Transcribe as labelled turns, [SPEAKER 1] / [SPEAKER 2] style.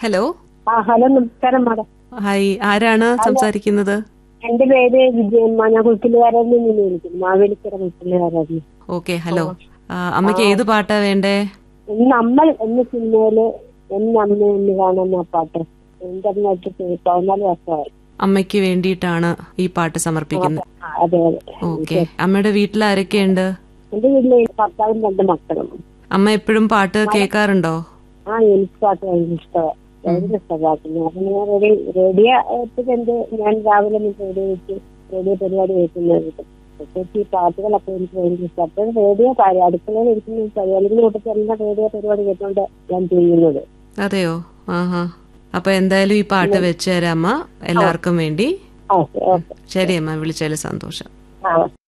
[SPEAKER 1] hello
[SPEAKER 2] ആ hello നമസ്കാരം madam
[SPEAKER 1] hi ആരാണ് സംസാരിക്കുന്നത്
[SPEAKER 2] എന്റെ പേര് വിജയമ്മ ഞാൻ കുട്ടിലുകാരിൽ നിന്ന് വിളിക്കുന്നു മാവേലിക്കര കുട്ടിലുകാരായിരുന്നു
[SPEAKER 1] ഓക്കെ ഹലോ ആ, അമ്മയ്ക്ക് ഏത് പാട്ടാ വേണ്ടേ
[SPEAKER 2] നമ്മൾ എന്ന സിനിമയില് എന്നെ അമ്മ എന്ന് കാണുന്ന ആ പാട്ട് ഇന്റർനെറ്റ് പതിനാല് വർഷമായി
[SPEAKER 1] അമ്മയ്ക്ക് വേണ്ടിയിട്ടാണ് ഈ പാട്ട് സമർപ്പിക്കുന്നത്
[SPEAKER 2] ആ, അതെ അതെ
[SPEAKER 1] ഓക്കെ അമ്മയുടെ വീട്ടിൽ ആരൊക്കെയുണ്ട്
[SPEAKER 2] എന്റെ വീട്ടിലെ ഭർത്താവും രണ്ട് മക്കളും
[SPEAKER 1] അമ്മ എപ്പോഴും പാട്ട് കേൾക്കാറുണ്ടോ
[SPEAKER 2] ആ എനിക്ക് പാട്ട് ഭയങ്കര ഇഷ്ടമാണ് ഭയങ്കര ഇഷ്ടമാണ് ഞാൻ റേഡിയോ റേഡിയോ എത്തിട്ടുണ്ട് ഞാൻ രാവിലെ റേഡിയോ വെച്ച് റേഡിയോ പരിപാടി കേൾക്കുന്നത് പ്രത്യേകിച്ച് ഈ പാട്ടുകളൊക്കെ എനിക്ക് ഭയങ്കര ഇഷ്ടം അപ്പോഴും റേഡിയോ കാര്യം അടുക്കളയിൽ ഇരിക്കുന്ന പരിപാടികൾ കൂട്ടത്തിൽ എല്ലാം റേഡിയോ പരിപാടി കേട്ടോണ്ട് ഞാൻ ചെയ്യുന്നത്
[SPEAKER 1] അതെയോ ആഹാ അപ്പൊ എന്തായാലും ഈ പാട്ട് വെച്ച് തരാം അമ്മ എല്ലാവർക്കും വേണ്ടി
[SPEAKER 2] ഓക്കെ ഓക്കെ
[SPEAKER 1] ശരി അമ്മ വിളിച്ചതിൽ സന്തോഷം
[SPEAKER 2] ആ